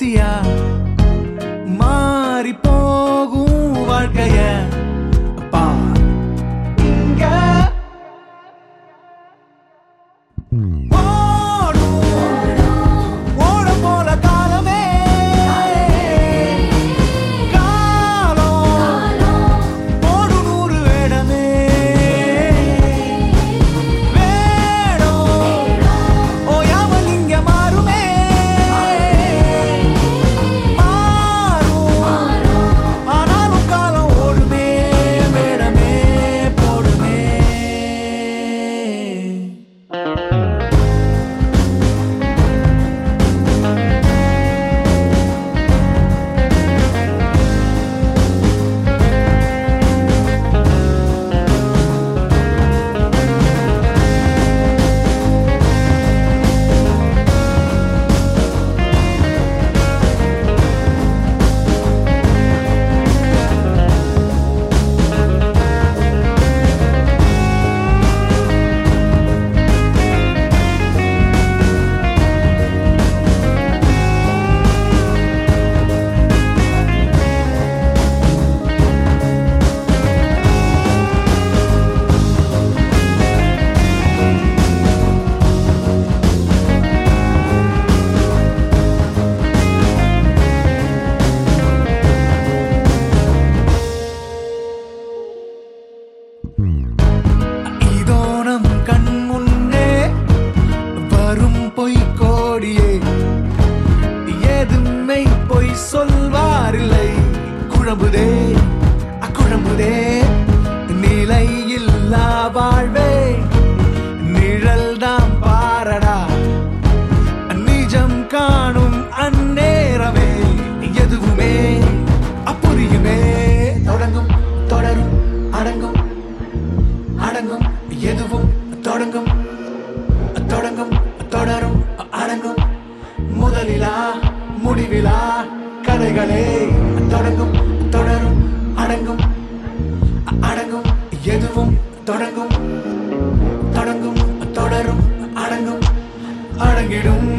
காட்சியா மாறி போகும் வாழ்க்கைய பார் இங்க ஓடும் ஓடம் போல காலமே காலம் ஓடு நூறு வேடமே வேடம் ஓயாமல் இங்க மாறுமே மாறும் ஆனாலும் காலம் ஓடுமே வேடமே போடுமே இதோ நம் கண் முன்னே வரும் பொய் கோடியே எதுமை பொய் சொல்வாரில்லை குழம்புதே அக்குழம்புதே நிலையில்லா வாழ்வே நிழல் தான் பாரடா நிஜம் காணும் அந்நேரமே எதுவுமே அப்புரியுமே தொடங்கும் தொடரும் அடங்கும் அடங்கும் எதுவும் தொடங்கும் தொடங்கும் தொடரும் அடங்கும் முதலிலா முடிவிலா கதைகளே தொடங்கும் தொடரும் அடங்கும் அடங்கும் எதுவும் தொடங்கும் தொடங்கும் தொடரும் அடங்கும் அடங்கிடும்